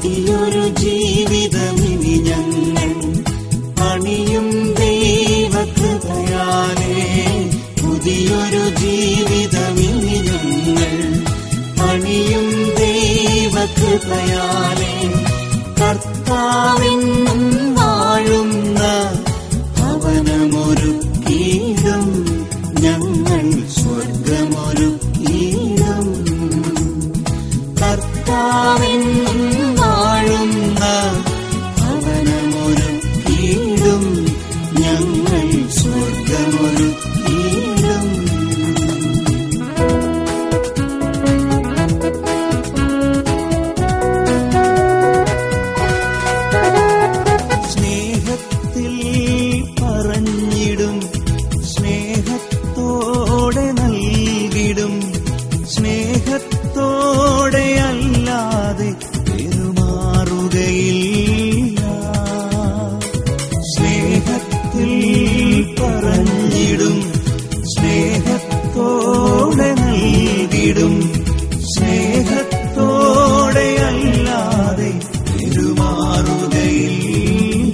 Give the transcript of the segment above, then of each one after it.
പുതിയൊരു ജീവിതമിനി ഞങ്ങൾ പണിയും ദൈവകൃപയാലേ പുതിയൊരു ജീവിതമിനി ഞങ്ങൾ പണിയും ദൈവകൃപയാലേ കർത്താവിന്നും വാഴുന്ന ഭവനമൊരുക്കീടും ഞങ്ങൾ സ്വർഗമൊരുക്കീടും കർത്താവിന്നും വാഴുന്ന ഭവനമൊരുക്കീടും ഞങ്ങൾ സ്വർഗമൊരുക്കീടും സ്നേഹത്തിൽ പറഞ്ഞിടും സ്നേഹത്തോടെ നൽകിടും സ്നേഹത്തോടെ അല്ലാതെ പെരുമാറുകയില്ല സ്നേഹത്തിൽ പറഞ്ഞിടും സ്നേഹത്തോടെ നൽകിടും സ്നേഹത്തോടെ അല്ലാതെ പെരുമാറുകയില്ല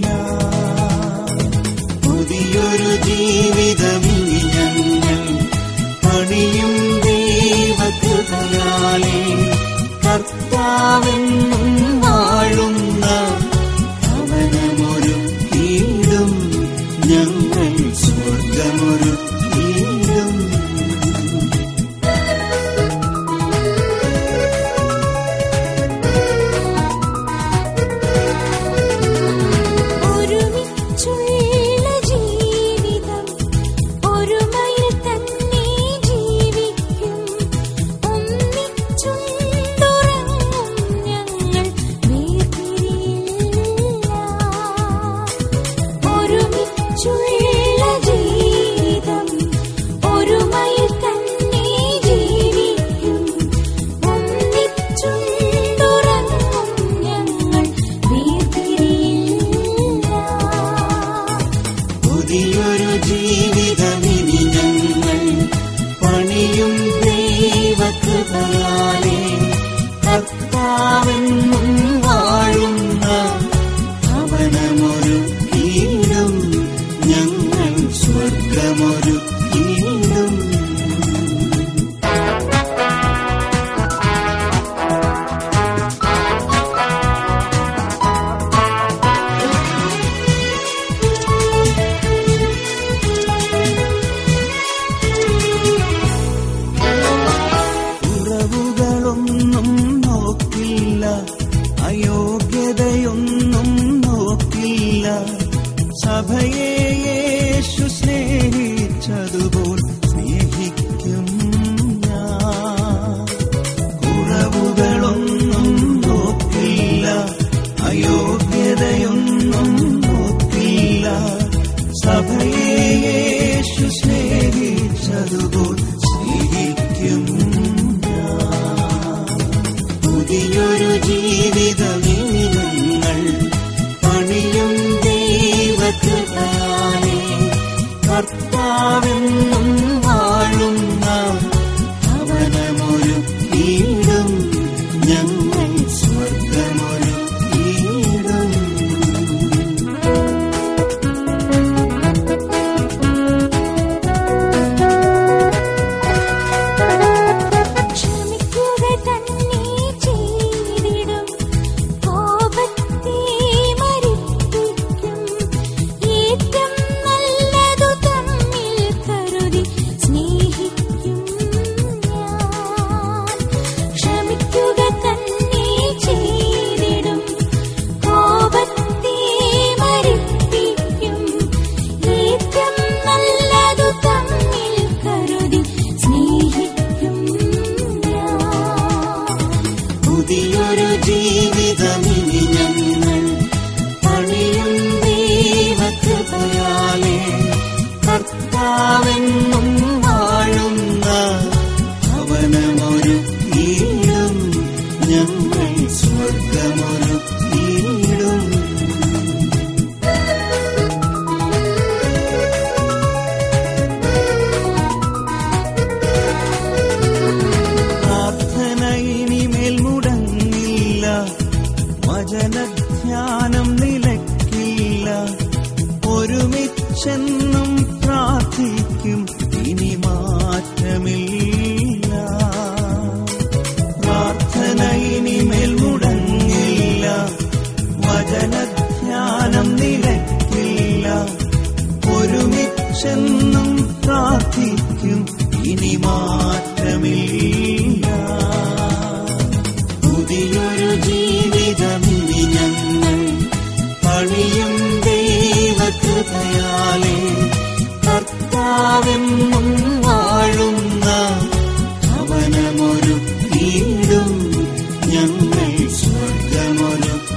പുതിയൊരു ജീവിതമിനി ഞങ്ങൾ പണിയും ദൈവകൃപയാലേ കർത്താവെന്നും വാഴുന്ന അവനമൊരു കീടും ഞങ്ങൾ സ്വർഗമൊരു കീടും ഒരുമിച്ചുള്ള ജീവിതം ഒരുമയിൽ തന്നെ ജീവിക്കും ഒന്നിച്ചുണ്ടുറങ്ങും ഞങ്ങൾ വേർപിരിയില്ല ഒരുമിച്ചുള്ള ജീവിതം ഒരുമയിൽ തന്നെ ജീവിക്കും ഒന്നിച്ചുണ്ടുറങ്ങും ഞങ്ങൾ വേർപിരിയില്ല പുതിയൊരു ജീവിതമിനി ഞങ്ങൾ പണിയും ദൈവകൃപയാലേ കർത്താവെന്നും വാഴുന്ന ഭവനമൊരു കീടും ഞങ്ങൾ സ്വർഗമൊരു കീടും കുറവുകളൊന്നും നോക്കില്ല അയോഗ്യതയൊന്നും നോക്കില്ല സഭയെ യേശു സ്നേഹിച്ചതുപോൽ സ്നേഹിക്കും ഞാൻ കുറവുകളൊന്നും നോക്കില്ല അയോഗ്യതയൊന്നും നോക്കില്ല സഭയെ യേശു സ്നേഹിച്ചതുപോൽ സ്നേഹിക്കും ഞാൻ. പുതിയൊരു ജീവിതമിനി ഞങ്ങൾ പണിയും ദൈവകൃപയാലേ കർത്താവെന്നും വാഴുന്ന ഭവനമൊരു കീടും ഞങ്ങൾ സ്വർഗമൊരു കീടും ക്ഷമിക്കുക തന്നെ ചെയ്തിടും കോപത്തെ മരിപ്പിക്കും ഏറ്റം നല്ലതു തമ്മിൽ കരുതി സ്നേഹിക്കും ഞാൻ ക്ഷമിക്കുക തന്നെ ചെയ്തിടും കോപത്തെ മരിപ്പിക്കും ഏറ്റം നല്ലതു തമ്മിൽ കരുതി സ്നേഹിക്കും ഞാൻ പുതിയൊരു ജീവിതമിനി ഞങ്ങൾ പണിയും ദൈവകൃപയാലേ കർത്താവെന്നും വാഴുന്ന ഭവനമൊരു കീടും ഞങ്ങൾ സ്വർഗമൊരു കീടും പ്രാർത്ഥന ഇനിമേൽ മുടങ്ങില്ല വചനധ്യാനം നിലയ്ക്കില്ല ഒരുമിച്ചെന്നും പ്രാർത്ഥിക്കും ഇനി മാറ്റമില്ല പ്രാർത്ഥന ഇനിമേൽ മുടങ്ങില്ല വചനധ്യാനം നിലയ്ക്കില്ല ഒരുമിച്ചെന്നും പ്രാർത്ഥിക്കും ഇനി മാറ്റമില്ല പുതിയൊരു ജീവിതമിനി ഞങ്ങൾ പണിയും ദൈവകൃപയാലേ കർത്താവെന്നും വാഴുന്ന ഭവനമൊരു വീടും ഞങ്ങൾ സ്വർഗമൊരു